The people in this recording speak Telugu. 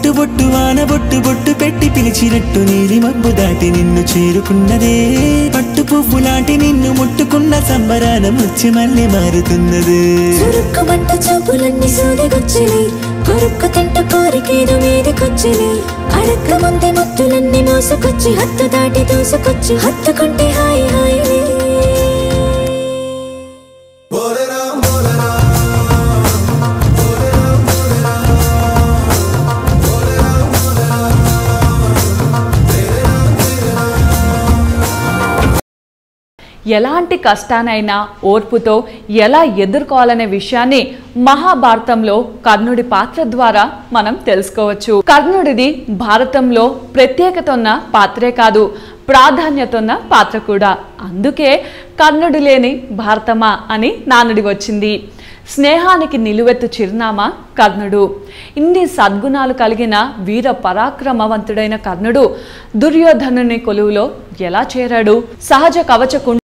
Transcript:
బొట్టు బొట్టు వాన బొట్టు బొట్టు పెట్టి పిలిచినట్టు నీలి మబ్బు దాటి నిన్ను చేరుకున్నదే పట్టు పువ్వు లాంటి నిన్ను ముట్టుకున్న సంబరాన ముచ్చి మళ్ళీ మారుతున్నదే చురుక్కుమంట చూపులన్నీ సూదిగొచ్చిని కొరుక్కు తింట కోరికేదో మీదకొచ్చిని అడక్క ముందే ముత్తులన్నీ మోసుకొచ్చి హత్తు దాటి దూసుకొచ్చి హత్తుకుంటే హాయి హాయిలే ఎలాంటి కష్టానైనా ఓర్పుతో ఎలా ఎదుర్కోవాలనే విషయాన్ని మహాభారతంలో కర్ణుడి పాత్ర ద్వారా మనం తెలుసుకోవచ్చు కర్ణుడిది భారతంలో ప్రత్యేకత ఉన్న పాత్రే కాదు ప్రాధాన్యత ఉన్న పాత్ర కూడా అందుకే కర్ణుడు లేని భారతమా అని నానుడి వచ్చింది స్నేహానికి నిలువెత్తు చిరునామా కర్ణుడు ఇన్ని సద్గుణాలు కలిగిన వీర పరాక్రమవంతుడైన కర్ణుడు దుర్యోధనుని కొలువులో ఎలా చేరాడు సహజ కవచ